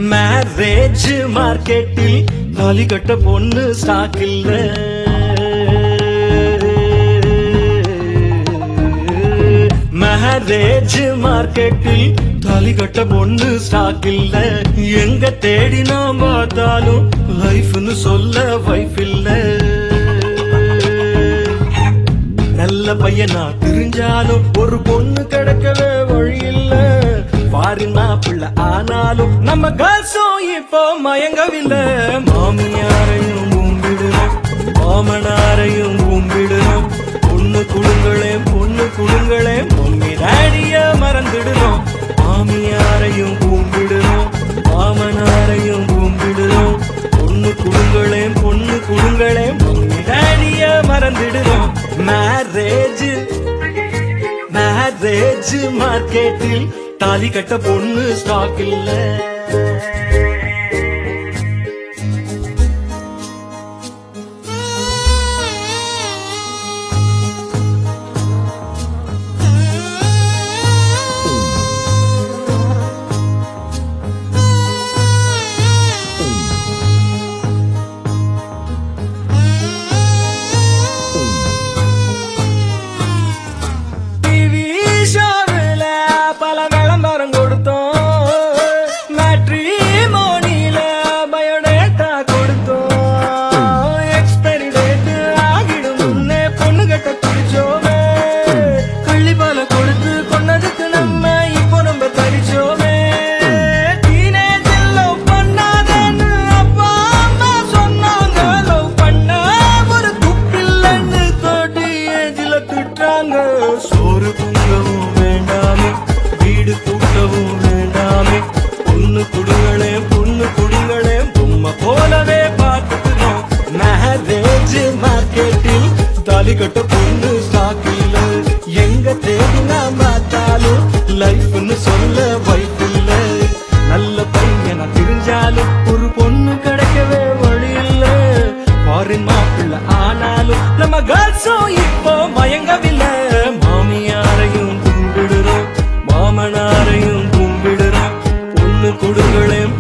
Marriage மார்க்கெட்டில் தாலி கட்ட பொண்ணு ஸ்டாக் இல்ல மேரேஜ் மார்க்கெட்டில் தாலி கட்ட பொண்ணு ஸ்டாக் இல்ல எங்க தேடி நாம் பார்த்தாலும் லைஃப்னு சொல்ல வைஃப் இல்ல நல்ல பையனா தெரிஞ்சாலும் ஒரு பொண்ணு கிடைக்கவே வழி இல்ல பாரின் மாப்பிள்ள ஆனாலும் நம்ம கேர்ள்ஸும் இப்போ மயங்கவில்லை மாமியாரையும் கும்பிடுறோம் மாமனாரையும் கும்பிடுறோம் பொண்ணு குடுங்களே பொண்ணு குடுங்களே மம்மி டாடிய மறந்துடுறோம் மாமியாரையும் கும்பிடுறோம் மாமனாரையும் கும்பிடுறோம் பொண்ணு குடுங்களே பொண்ணு குடுங்களே மம்மி டாடிய மறந்துடுறோம் மேரேஜ் மேரேஜ் மார்க்கெட்டில் தாலி கட்ட பொண்ணு ஸ்டாக் இல்ல டிவி ஷோவில் பல விளம்பரம் கொடுத்தோம் மேட்ரிமோனியில பயோடேட்டா கொடுத்தோம் எக்ஸ்பைரி டேட் ஆகிடும் முன்னே பொண்ணு கட்ட பிடிச்சோமே கள்ளி பால கொடுத்து கொன்னதுக்கு நம்ம இப்போ நம்ம தரிச்சோமே Teenage ல் love பண்ணாதேன்னு அப்பா அம்மா சொன்னாங்க. Love பண்ண ஒரு துப்பில்லைன்னு 30 age ல திட்டுறாங்க. சோறு பொங்கவும் வேண்டாமே வீடு கூட்டவும் வேண்டாமே பொண்ணு குடுங்களே பொண்ணு குடுங்களே பொம்மை போலவே பார்த்துக்கிறோம் மேரேஜ் மார்க்கெட்டில் தாலி கட்ட பொண்ணு ஸ்டாக்கில் எங்க தேடினா பார்த்தாலும் லைஃப்னு சொல்ல வைப்பில்ல நல்ல பையனா தெரிஞ்சாலும் ஒரு பொண்ணு கிடைக்கவே வழி இல்ல ஃபாரின் மாப்பிள்ள ஆனாலும் நம்ம கேர்ள்ஸும் இப்போ மயங்கவில்லை மாமியாரையும் கும்பிடுறோம் மாமனாரையும் கும்பிடுறோம் பொண்ணு குடுங்களே